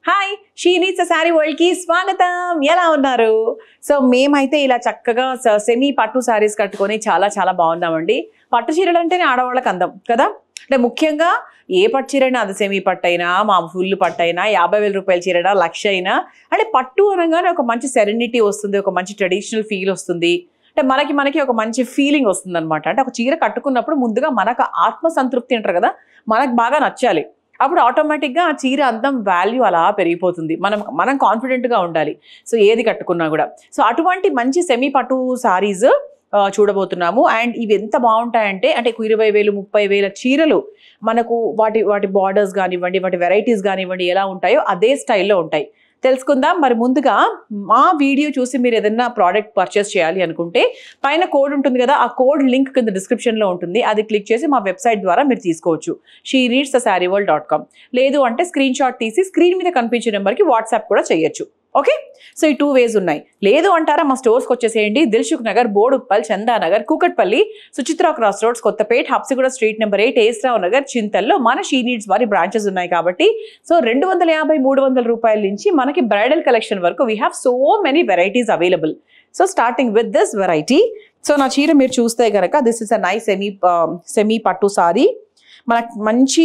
hi షీనీట్స్ sari world కి స్వాగతం ఎలా ఉన్నారు సో మేమైతే ఇలా చక్కగా సెమీ పట్టు శారీస్ కట్టుకొని చాలా చాలా బాగున్నామండి పట్టు చీరలు అంటేనే ఆడవాళ్ళకి అందం కదా అంటే ముఖ్యంగా ఏ పట్టు చీరైనా అది సెమీ పట్టు అయినా మా ఫుల్ పట్టు అయినా యాభై వేల రూపాయల చీరైనా లక్ష అయినా అంటే పట్టు అనగానే ఒక మంచి సెరెనిటీ వస్తుంది ఒక మంచి ట్రెడిషనల్ ఫీల్ వస్తుంది అంటే మనకి మనకి ఒక మంచి ఫీలింగ్ వస్తుంది అనమాట అంటే ఒక చీర కట్టుకున్నప్పుడు ముందుగా మనకు ఆత్మ సంతృప్తి అంటారు కదా మనకు బాగా నచ్చాలి అప్పుడు ఆటోమేటిక్గా ఆ చీర అందం వాల్యూ అలా పెరిగిపోతుంది మనం మనం కాన్ఫిడెంట్గా ఉండాలి సో ఏది కట్టుకున్నా కూడా సో అటువంటి మంచి సెమీ పట్టు సారీస్ చూడబోతున్నాము అండ్ ఇవి ఎంత బాగుంటాయంటే అంటే ఇరవై వేలు ముప్పై వేల చీరలు మనకు వాటి వాటి బార్డర్స్ కానివ్వండి వాటి వెరైటీస్ కానివ్వండి ఎలా ఉంటాయో అదే స్టైల్లో ఉంటాయి తెలుసుకుందాం మరి ముందుగా మా వీడియో చూసి మీరు ఏదైనా ప్రోడక్ట్ పర్చేస్ చేయాలి అనుకుంటే పైన కోడ్ ఉంటుంది కదా ఆ కోడ్ లింక్ కింద డిస్క్రిప్షన్లో ఉంటుంది అది క్లిక్ చేసి మా వెబ్సైట్ ద్వారా మీరు తీసుకోవచ్చు she reads the sari world dot com లేదు అంటే స్క్రీన్ షాట్ తీసి స్క్రీన్ మీద కనిపించే నెంబర్కి వాట్సాప్ కూడా చేయొచ్చు ఓకే సో ఈ టూ వేస్ ఉన్నాయి లేదు అంటారా మా స్టోర్స్కి వచ్చేసేయండి Dilsukh Nagar Boduppal Chandanagar Kukatpally Suchitra cross roads Kothapet Habsiguda street number eight AS Rao Nagar చింతల్లో మన షీ నీడ్స్ వారి బ్రాంచెస్ ఉన్నాయి కాబట్టి సో రెండు వందల యాభై మూడు వందల రూపాయల నుంచి మనకి బ్రైడల్ కలెక్షన్ వరకు we have so many varieties available so starting with this variety so నా చీర మీరు చూస్తే కనుక this is a nice semi semi పట్టు సారీ మనకు మంచి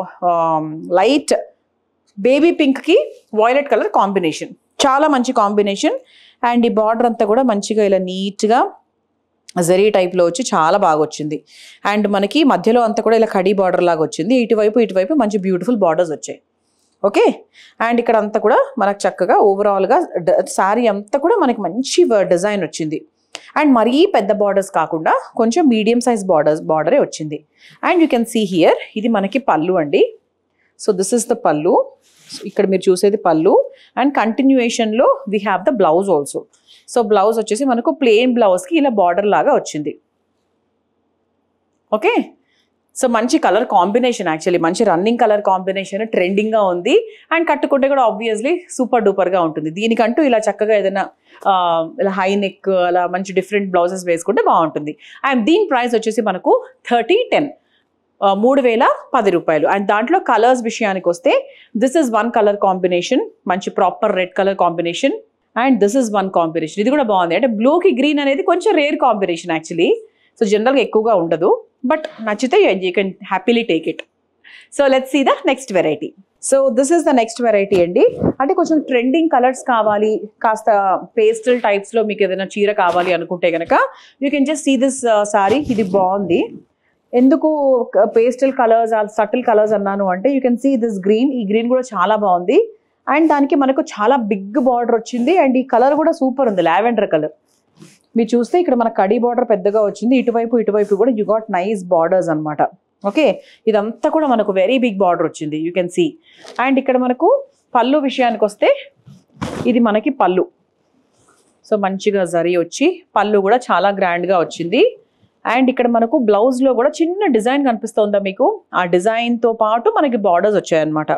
లైట్ బేబీ పింక్కి వాయిలెట్ కలర్ కాంబినేషన్ చాలా మంచి కాంబినేషన్ అండ్ ఈ బార్డర్ అంతా కూడా మంచిగా ఇలా నీట్గా జరీ టైప్లో వచ్చి చాలా బాగా వచ్చింది అండ్ మనకి మధ్యలో అంతా కూడా ఇలా కడీ బార్డర్ లాగా వచ్చింది ఇటువైపు ఇటువైపు మంచి బ్యూటిఫుల్ బార్డర్స్ వచ్చాయి ఓకే అండ్ ఇక్కడ అంతా కూడా మనకు చక్కగా ఓవరాల్గా శారీ అంతా కూడా మనకి మంచి డిజైన్ వచ్చింది అండ్ మరీ పెద్ద బార్డర్స్ కాకుండా కొంచెం మీడియం సైజ్ బార్డర్స్ బార్డరే వచ్చింది and you can see here ఇది మనకి పళ్ళు అండి సో దిస్ ఇస్ ద పళ్ళు ఇక్కడ మీరు చూసేది పళ్ళు అండ్ కంటిన్యూయేషన్లో we have the blouse also so blouse వచ్చేసి మనకు ప్లెయిన్ బ్లౌజ్కి ఇలా బార్డర్ లాగా వచ్చింది ఓకే సో మంచి కలర్ కాంబినేషన్ యాక్చువల్లీ మంచి రన్నింగ్ కలర్ కాంబినేషన్ ట్రెండింగ్గా ఉంది అండ్ కట్టుకుంటే కూడా ఆబ్వియస్లీ సూపర్ డూపర్గా ఉంటుంది దీనికంటూ ఇలా చక్కగా ఏదైనా ఇలా హై నెక్ అలా మంచి డిఫరెంట్ బ్లౌజెస్ వేసుకుంటే బాగుంటుంది అండ్ దీని ప్రైస్ వచ్చేసి మనకు థర్టీ టెన్ మూడు వేల పది రూపాయలు అండ్ దాంట్లో కలర్స్ విషయానికి వస్తే this is one colour combination మంచి proper red colour combination and this is one combination ఇది కూడా బాగుంది అంటే బ్లూకి గ్రీన్ అనేది కొంచెం రేర్ కాంబినేషన్ యాక్చువల్లీ సో జనరల్గా ఎక్కువగా ఉండదు బట్ నచ్చితే you can happily take it so let's see the next variety so this is the next variety అండి అంటే కొంచెం ట్రెండింగ్ కలర్స్ కావాలి కాస్త పేస్టల్ టైప్స్లో మీకు ఏదైనా చీర కావాలి అనుకుంటే కనుక you can just see this sari ఇది బాగుంది ఎందుకు పేస్టల్ కలర్స్ సటిల్ కలర్స్ అన్నాను అంటే you can see this green ఈ గ్రీన్ కూడా చాలా బాగుంది అండ్ దానికి మనకు చాలా బిగ్ బార్డర్ వచ్చింది అండ్ ఈ కలర్ కూడా సూపర్ ఉంది లావెండర్ కలర్ మీరు చూస్తే ఇక్కడ మన కడీ బార్డర్ పెద్దగా వచ్చింది ఇటువైపు ఇటువైపు కూడా యు గాట్ నైస్ బార్డర్స్ అనమాట ఓకే ఇదంతా కూడా మనకు వెరీ బిగ్ బార్డర్ వచ్చింది యూ కెన్ సీ అండ్ ఇక్కడ మనకు పళ్ళు విషయానికి వస్తే ఇది మనకి పళ్ళు సో మంచిగా జరి వచ్చి పళ్ళు కూడా చాలా గ్రాండ్గా వచ్చింది అండ్ ఇక్కడ మనకు బ్లౌజ్లో కూడా చిన్న డిజైన్ కనిపిస్తుందా మీకు ఆ డిజైన్తో పాటు మనకి బార్డర్స్ వచ్చాయన్నమాట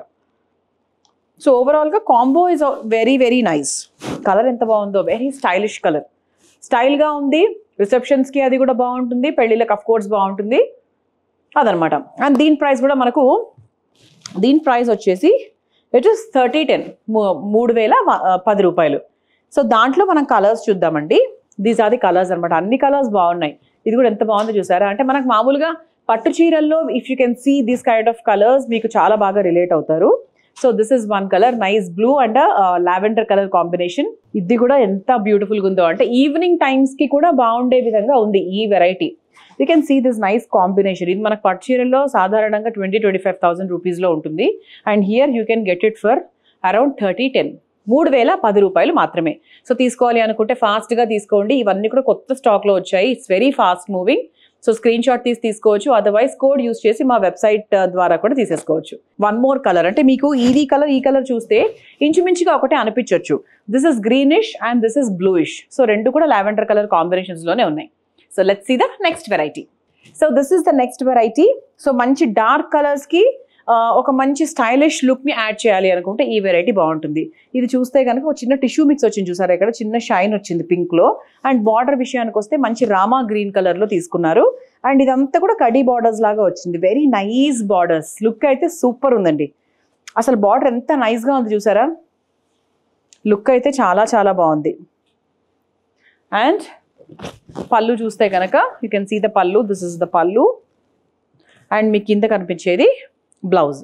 సో ఓవరాల్గా combo is very very nice colour ఎంత బాగుందో వెరీ స్టైలిష్ కలర్ స్టైల్గా ఉంది రిసెప్షన్స్కి అది కూడా బాగుంటుంది పెళ్ళిళ్ళకి అఫ్ కోర్స్ బాగుంటుంది అదనమాట అండ్ దీని ప్రైస్ కూడా మనకు దీని ప్రైస్ వచ్చేసి ఇట్ ఇస్ థర్టీ టెన్ మూడు వేల పది రూపాయలు సో దాంట్లో మనం కలర్స్ చూద్దామండి దీస్ ఆర్ ది కలర్స్ అనమాట అన్ని కలర్స్ బాగున్నాయి ఇది కూడా ఎంత బాగుందో చూసారా అంటే మనకు మామూలుగా పట్టు చీరల్లో if you can see this kind of colours మీకు చాలా బాగా రిలేట్ అవుతారు so this is one colour nice blue and lavender colour combination ఇది కూడా ఎంత బ్యూటిఫుల్గా ఉందో అంటే ఈవినింగ్ టైమ్స్కి కూడా బాగుండే విధంగా ఉంది ఈ variety you can see this nice combination ఇది మనకు పట్టు చీరల్లో సాధారణంగా ట్వంటీ ట్వంటీ ఫైవ్ థౌసండ్ రూపీస్లో ఉంటుంది and here you can get it for around thirty ten మూడు వేల పది రూపాయలు మాత్రమే సో తీసుకోవాలి అనుకుంటే ఫాస్ట్గా తీసుకోండి ఇవన్నీ కూడా కొత్త స్టాక్లో వచ్చాయి it's very fast moving so screenshot తీసి తీసుకోవచ్చు అదర్వైజ్ కోడ్ యూస్ చేసి మా వెబ్సైట్ ద్వారా కూడా తీసేసుకోవచ్చు వన్ మోర్ కలర్ అంటే మీకు ఇది కలర్ ఈ కలర్ చూస్తే ఇంచుమించుగా ఒకటే అనిపించవచ్చు this is greenish and this is bluish so రెండు కూడా లావెండర్ కలర్ కాంబినేషన్స్లోనే ఉన్నాయి so let's see the next variety so this is the next variety so మంచి డార్క్ కలర్స్కి ఒక మంచి స్టైలిష్ లుక్ని యాడ్ చేయాలి అనుకుంటే ఈ వెరైటీ బాగుంటుంది ఇది చూస్తే కనుక ఒక చిన్న టిష్యూ మిక్స్ వచ్చింది చూసారా ఇక్కడ చిన్న షైన్ వచ్చింది పింక్లో అండ్ బార్డర్ విషయానికి వస్తే మంచి రామా గ్రీన్ కలర్లో తీసుకున్నారు అండ్ ఇదంతా కూడా కడీ బార్డర్స్ లాగా వచ్చింది వెరీ నైస్ బార్డర్స్ లుక్ అయితే సూపర్ ఉందండి అసలు బార్డర్ ఎంత నైస్గా ఉంది చూసారా లుక్ అయితే చాలా చాలా బాగుంది అండ్ పళ్ళు చూస్తే కనుక యూ కెన్ సీ ద పళ్ళు దిస్ ఇస్ ద పళ్ళు అండ్ మీ కింద కనిపించేది బ్లౌజ్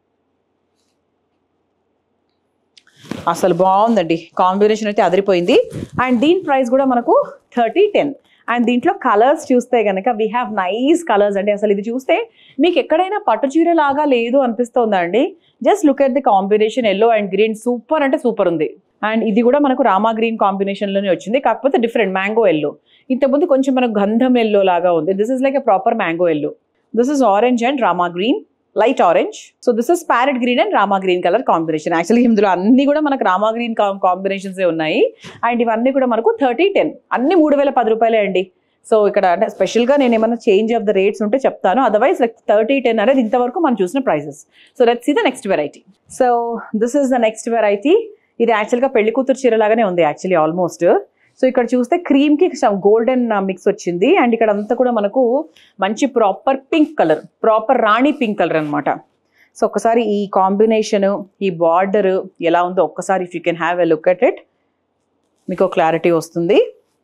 అసలు బాగుందండి కాంబినేషన్ అయితే అదిరిపోయింది అండ్ దీని ప్రైస్ కూడా మనకు థర్టీ టెన్ అండ్ దీంట్లో కలర్స్ చూస్తే కనుక వీ హ్యావ్ నైస్ కలర్స్ అండి అసలు ఇది చూస్తే మీకు ఎక్కడైనా పట్టు చీర లాగా లేదు అనిపిస్తుందా అండి just look at the combination yellow and green super అంటే సూపర్ ఉంది అండ్ ఇది కూడా మనకు రామా గ్రీన్ కాంబినేషన్లోనే వచ్చింది కాకపోతే డిఫరెంట్ మ్యాంగో ఎల్లో ఇంతకుముందు కొంచెం మనకు గంధం ఎల్లో లాగా ఉంది this is like a proper mango yellow this is orange and Rama green light orange so this is parrot green and Rama green colour combination actually ఇందులో అన్ని కూడా మనకు రామా గ్రీన్ కాంబినేషన్స్ ఉన్నాయి అండ్ ఇవన్నీ కూడా మనకు థర్టీ టెన్ అన్ని మూడు వేల పది రూపాయలే అండి సో ఇక్కడ అంటే స్పెషల్గా నేను ఏమైనా చేంజ్ ఆఫ్ ద రేట్స్ ఉంటే చెప్తాను అదర్వైజ్ లైక్ థర్టీ టెన్ అనేది ఇంతవరకు మనం చూసిన prices so let's see the next variety so this is the next variety ఇది యాక్చువల్గా పెళ్లి కూతురు చీర లాగానే ఉంది యాక్చువల్లీ ఆల్మోస్ట్ సో ఇక్కడ చూస్తే క్రీమ్ కి గోల్డెన్ మిక్స్ వచ్చింది అండ్ ఇక్కడ అంతా కూడా మనకు మంచి proper pink colour proper Rani pink colour అన్నమాట సో ఒక్కసారి ఈ కాంబినేషన్ ఈ బార్డర్ ఎలా ఉందో ఒక్కసారి if you can have a look at it మీకు క్లారిటీ వస్తుంది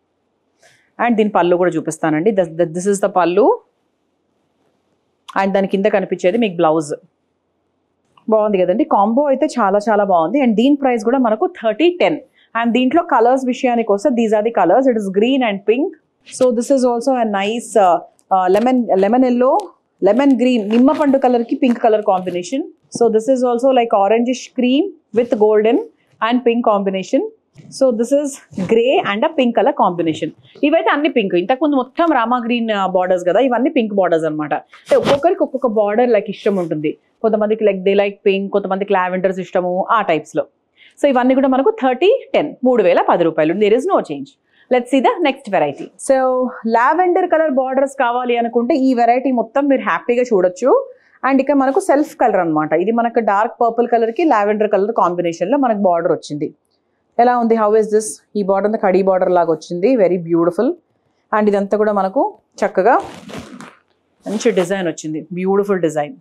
అండ్ దీని పళ్ళు కూడా చూపిస్తానండి దిస్ ఇస్ ద పళ్ళు అండ్ దాని కింద కనిపించేది మీకు బ్లౌజ్ బాగుంది కదండి కాంబో అయితే చాలా చాలా బాగుంది అండ్ దీని ప్రైస్ కూడా మనకు థర్టీ టెన్ అండ్ దీంట్లో కలర్స్ విషయానికి వస్తే these are the colours it is green and pink so this is also a nice lemon lemon yellow lemon green నిమ్మ పండు కలర్ కి pink colour combination so this is also like orangish cream with golden and pink combination so this is grey and a pink colour combination ఇవైతే అన్ని pink ఇంతకుముందు మొత్తం Rama green borders కదా ఇవన్నీ pink borders అనమాట అంటే ఒక్కొక్కరికి ఒక్కొక్క బార్డర్ లైక్ ఇష్టం ఉంటుంది కొంతమందికి లైక్ దే లైక్ పింక్ కొంతమందికి లావెండర్స్ ఇష్టము ఆ types లో సో ఇవన్నీ కూడా మనకు థర్టీ టెన్ మూడు వేల పది రూపాయలు there is no change let's see the next variety so lavender colour borders కావాలి అనుకుంటే ఈ వెరైటీ మొత్తం మీరు హ్యాపీగా చూడొచ్చు అండ్ ఇక మనకు సెల్ఫ్ కలర్ అన్నమాట ఇది మనకు డార్క్ పర్పుల్ కలర్కి లావెండర్ కలర్ కాంబినేషన్లో మనకు బార్డర్ వచ్చింది ఎలా ఉంది హౌ ఇస్ దిస్ ఈ బార్డర్ అంతా కడీ బార్డర్ లాగా వచ్చింది వెరీ బ్యూటిఫుల్ అండ్ ఇదంతా కూడా మనకు చక్కగా మంచి డిజైన్ వచ్చింది beautiful design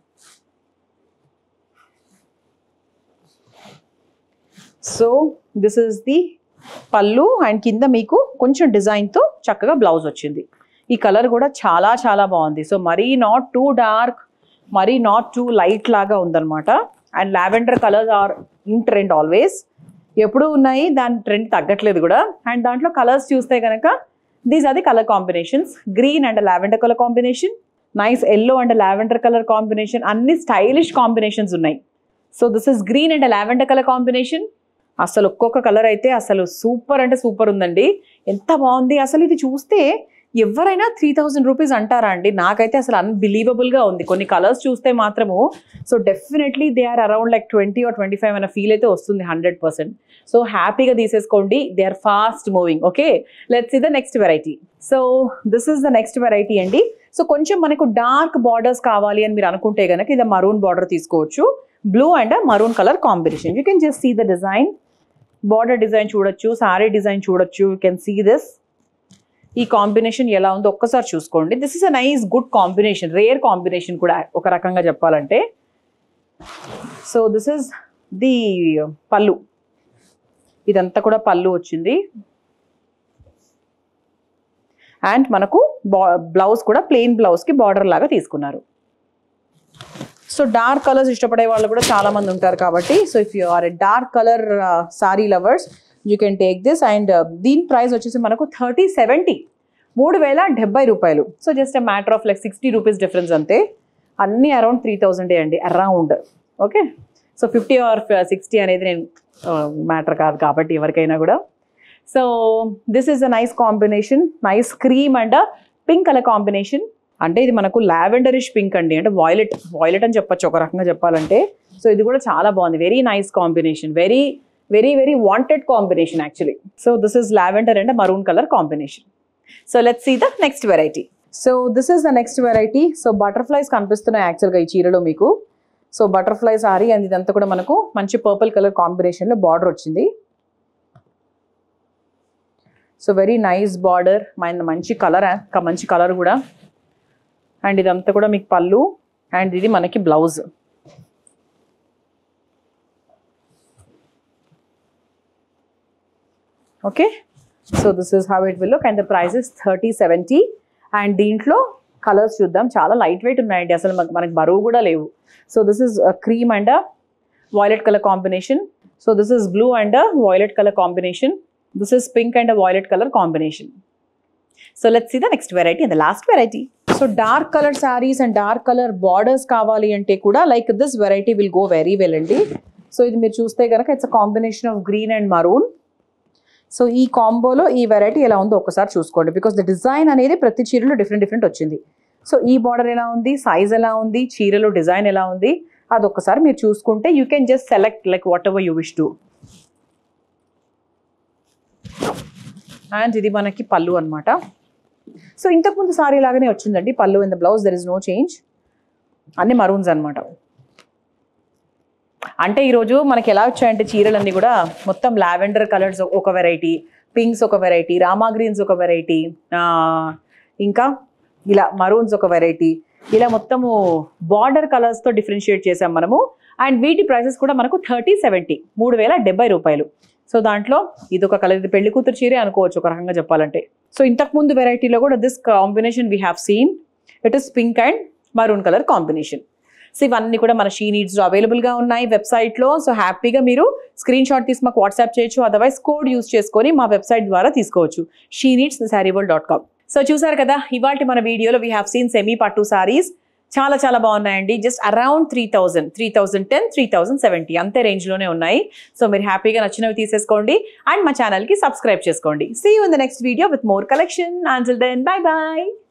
so this is the pallu and కింద మీకు కొంచెం డిజైన్తో చక్కగా బ్లౌజ్ వచ్చింది ఈ కలర్ కూడా చాలా చాలా బాగుంది సో మరీ నాట్ టూ డార్క్ మరీ నాట్ టూ లైట్ లాగా ఉందన్నమాట and lavender colours are in trend always ఎప్పుడు ఉన్నాయి దాని ట్రెండ్ తగ్గట్లేదు కూడా అండ్ దాంట్లో కలర్స్ చూస్తే కనుక these are the colour combinations green and lavender colour combination nice yellow and lavender colour combination అన్ని స్టైలిష్ కాంబినేషన్స్ ఉన్నాయి so this is green and lavender colour combination అసలు ఒక్కొక్క కలర్ అయితే అసలు సూపర్ అంటే సూపర్ ఉందండి ఎంత బాగుంది అసలు ఇది చూస్తే ఎవరైనా త్రీ థౌజండ్ రూపీస్ అంటారా అండి నాకైతే అసలు అన్బిలీవబుల్గా ఉంది కొన్ని కలర్స్ చూస్తే మాత్రము so definitely they are around like twenty or twenty five అన్న ఫీల్ అయితే వస్తుంది హండ్రెడ్ పర్సెంట్ సో హ్యాపీగా తీసేసుకోండి they are fast moving okay let's see the next variety so this is the next variety అండి so కొంచెం మనకు dark borders కావాలి అని మీరు అనుకుంటే కనుక ఇది మరూన్ బార్డర్ తీసుకోవచ్చు blue and maroon colour combination you can just see the design border design చూడొచ్చు సారీ డిజైన్ చూడొచ్చు యూ కెన్ సీ దిస్ ఈ కాంబినేషన్ ఎలా ఉందో ఒక్కసారి చూసుకోండి this is a nice good combination rare combination కూడా ఒక రకంగా చెప్పాలంటే సో దిస్ ఇస్ ది పళ్ళు ఇదంతా కూడా పళ్ళు వచ్చింది అండ్ మనకు బ్లౌజ్ కూడా ప్లెయిన్ బ్లౌజ్కి బార్డర్ లాగా తీసుకున్నారు సో డార్క్ కలర్స్ ఇష్టపడే వాళ్ళు కూడా చాలా మంది ఉంటారు కాబట్టి so if you are a dark colour sari lovers you can take this and దీని ప్రైస్ వచ్చేసి మనకు థర్టీ సెవెంటీ మూడు వేల డెబ్బై రూపాయలు so just a matter of like sixty rupees difference అంతే అన్నీ అరౌండ్ త్రీ థౌజండే అండి around okay so fifty or sixty అనేది నేను మ్యాటర్ కాదు కాబట్టి ఎవరికైనా కూడా so this is a nice combination nice cream and pink colour combination అంటే ఇది మనకు లావెండరిష్ పింక్ అండి అంటే వాయిలెట్ వాయిలెట్ అని చెప్పొచ్చు ఒక రకంగా చెప్పాలంటే సో ఇది కూడా చాలా బాగుంది very nice combination very very very wanted combination actually so this is lavender and maroon colour combination so let's see the next variety so this is the next variety so butterflies కనిపిస్తున్నాయి యాక్చువల్గా ఈ చీరలో మీకు so butterfly sorry and ఇదంతా కూడా మనకు మంచి purple colour కాంబినేషన్లో బార్డర్ వచ్చింది సో వెరీ నైస్ బార్డర్ మంచి కలర్ మంచి కలర్ కూడా అండ్ ఇదంతా కూడా మీకు పళ్ళు అండ్ ఇది మనకి blouse okay so this is how it will look and the price is thirty seventy and దీంట్లో కలర్స్ చూద్దాం చాలా లైట్ వెయిట్ ఉన్నాయండి అసలు మనకు మనకి బరువు కూడా లేవు so this is cream and violet colour combination so this is blue and violet colour combination this is pink and violet colour combination so let's see the next variety and the last variety so dark colour saris and dark colour borders కావాలి అంటే కూడా like this variety will go very well అండి so ఇది మీరు చూస్తే కనుక it's a combination of green and maroon so ఈ కాంబోలో ఈ వెరైటీ ఎలా ఉందో ఒకసారి చూసుకోండి బికాస్ ద డిజైన్ అనేది ప్రతి చీరలో డిఫరెంట్ డిఫరెంట్ వచ్చింది సో ఈ బార్డర్ ఎలా ఉంది సైజ్ ఎలా ఉంది చీరలో డిజైన్ ఎలా ఉంది అది ఒక్కసారి మీరు చూసుకుంటే you can just select like whatever you wish to and ఇది మనకి పళ్ళు అనమాట సో ఇంతకుముందు సారీ లాగానే వచ్చిందండి pallu in the blouse there is no change అన్ని మరూన్స్ అనమాట అంటే ఈరోజు మనకి ఎలా వచ్చాయంటే చీరలన్నీ కూడా మొత్తం లావెండర్ కలర్స్ ఒక వెరైటీ పింక్స్ ఒక వెరైటీ రామా గ్రీన్స్ ఒక వెరైటీ ఇంకా ఇలా మరూన్స్ ఒక వెరైటీ ఇలా మొత్తము బార్డర్ కలర్స్తో డిఫరెన్షియేట్ చేసాం మనము అండ్ వీటి ప్రైసెస్ కూడా మనకు థర్టీ సెవెంటీ మూడు వేల డెబ్బై రూపాయలు సో దాంట్లో ఇది ఒక కలర్ ఇది పెళ్లి కూతురు చీరే అనుకోవచ్చు ఒక రకంగా చెప్పాలంటే సో ఇంతకు ముందు వెరైటీలో కూడా this combination we have seen it is pink and maroon colour combination so ఇవన్నీ కూడా మన షీ నీడ్స్లో అవైలబుల్గా ఉన్నాయి వెబ్సైట్లో సో హ్యాపీగా మీరు స్క్రీన్ షాట్ తీసి మాకు వాట్సాప్ చేయొచ్చు అదర్వైజ్ కోడ్ యూస్ చేసుకొని మా వెబ్సైట్ ద్వారా తీసుకోవచ్చు she needs saree world dot com so చూసారు కదా ఇవాళ మన వీడియోలో వీ హ్యావ్ సీన్ సెమీ పట్టు సారీస్ చాలా చాలా బాగున్నాయండి just around three thousand three thousand ten three thousand seventy అంతే రేంజ్లోనే ఉన్నాయి సో మీరు హ్యాపీగా నచ్చినవి తీసేసుకోండి అండ్ మా ఛానల్కి సబ్స్క్రైబ్ చేసుకోండి see you in the next video with more collection until then bye bye